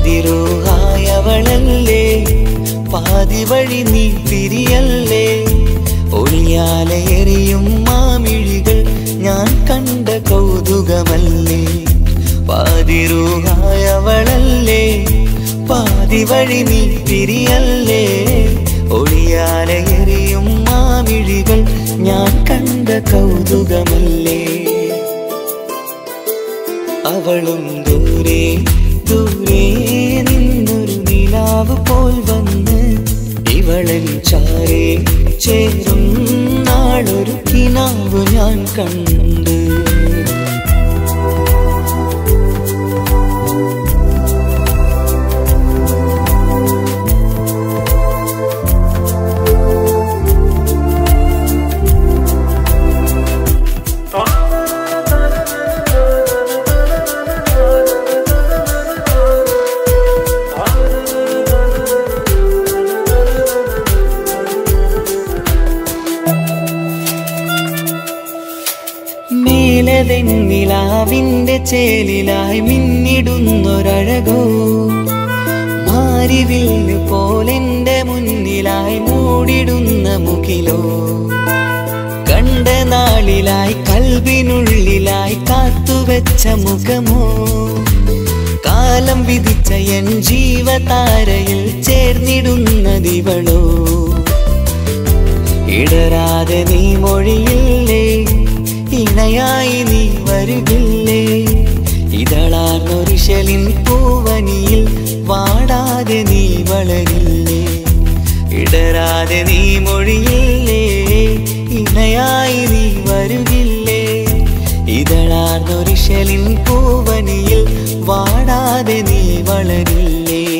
പാതിരൂഹായവളല്ലേ പാതി വഴി നീ പിരിയല്ലേ ഒളിയാലെറിയും മാമിഴികൾ ഞാൻ കണ്ട കൗതുകമല്ലേ പാതിരൂഹായവളല്ലേ പാതി വഴി നീ പിരിയല്ലേ ഒളിയാലെറിയും മാമിഴികൾ ഞാൻ കണ്ട കൗതുകമല്ലേ അവളും ദൂരെ ദൂരെ നിന്നൊരു നിലാവ് പോൽ വന്ന് ഇവളൻ ചാരേ ചേരും നാളൊരു കിനാവ് ഞാൻ കണ്ട് മേലതെന്നിലാവിന്റെ ചേലിലായി മിന്നിടുന്നൊരഴകോ മാരിവില്ല് പോലെന്റെ മുന്നിലായി മൂടിടുന്ന മുകിലോ കണ്ട നാളിലായി കൽവിനുള്ളിലായി കാത്തുവെച്ച മുഖമോ കാലം വിധിച്ച എൻ ജീവതാരയിൽ ചേർന്നിടുന്നതിവളോ ഇടരാതെ നീ മൊഴിയില്ലേ ഇണയായി നീ വരുകില്ലേ ഇതളാർന്നൊരിശലിൻ പൂവനിയിൽ വാടാതെ നീ വളരില്ലേ ഇടരാതെ നീ മൊഴിയില്ലേ ഇണയായി നീ വരുകില്ലേ ഇതളാർന്നൊരിശലിൻ പൂവനിയിൽ വാടാതെ നീ വളരില്ലേ